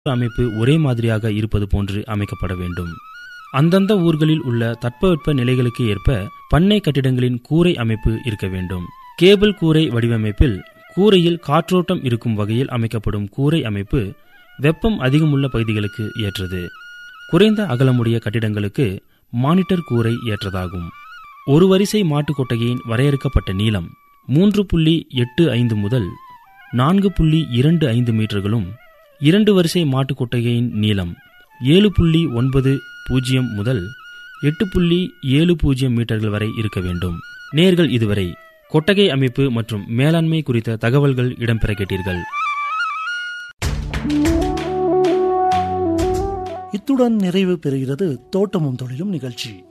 அமைப்பு ஒரே மாதிரியாக இருப்பது போன்று அமைக்கப்பட வேண்டும் அந்தந்த ஊர்களில் உள்ள தட்பவெப்ப நிலைகளுக்கு ஏற்ப பண்ணை கட்டிடங்களின் கூரை அமைப்பு இருக்க வேண்டும் கேபிள் கூரை வடிவமைப்பில் கூரையில் காற்றோட்டம் இருக்கும் வகையில் அமைக்கப்படும் கூரை அமைப்பு வெப்பம் அதிகமுள்ள பகுதிகளுக்கு ஏற்றது குறைந்த அகலமுடைய கட்டிடங்களுக்கு மானிட்டர் கூரை ஏற்றதாகும் ஒரு வரிசை மாட்டுக் கொட்டகையின் வரையறுக்கப்பட்ட நீளம் மூன்று புள்ளி எட்டு ஐந்து முதல் நான்கு புள்ளி இரண்டு ஐந்து மீட்டர்களும் இரண்டு வரிசை மாட்டுக் கொட்டகையின் நீளம் ஏழு புள்ளி ஒன்பது பூஜ்ஜியம் முதல் எட்டு புள்ளி ஏழு பூஜ்ஜியம் மீட்டர்கள் வரை இருக்க வேண்டும் நேர்கள் இதுவரை கொட்டகை அமைப்பு மற்றும் மேலாண்மை குறித்த தகவல்கள் இடம்பெற கேட்டீர்கள் இத்துடன் நிறைவு பெறுகிறது தோட்டமும் தொழிலும் நிகழ்ச்சி